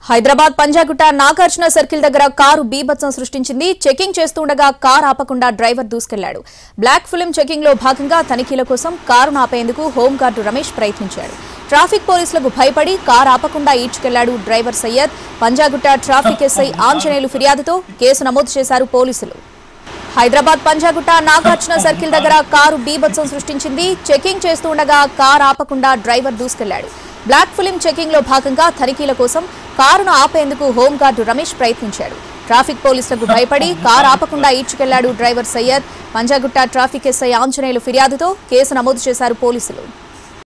Hyderabad Panjagutta Nagarjuna circle దగ్గర car బీభత్సం సృష్టించింది చెకింగ్ చేస్తుండగా కారు ఆపకుండా డ్రైవర్ దూసుకెళ్లాడు బ్లాక్ ఫిలిం చెకింగ్ లో భాగంగా తనిఖీల కోసం కారును ఆపేందుకు హోంగార్డు రమేష్ ప్రయత్నించాడు ట్రాఫిక్ పోలీసులకు భయపడి కారు ఆపకుండా ఈడ్చుకెళ్లాడు driver Syed Panjagutta traffic SI Anjaneyulu ఫిర్యాదుతో కేసు నమోదు చేశారు పోలీసులు హైదరాబాద్ పంజాగుట్ట నాగార్జున సర్కిల్ దగ్గర కారు బీభత్సం సృష్టించింది చెకింగ్ చేస్తుండగా కారు ఆపకుండా డ్రైవర్ దూసుకెళ్లాడు బ్లాక్ ఫిలిం చెకింగ్ లో భాగంగా తనిఖీల కోసం కారును ఆపేందుకు హోంగార్డు రమేష్ ప్రయత్నించాడు ట్రాఫిక్ పోలీసులకు భయపడి కారు ఆపకుండా ఈడ్చుకెళ్లాడు driver Syed Panjagutta traffic SI Anjaneyulu ఫిర్యాదుతో కేసు నమోదు చేశారు పోలీసులు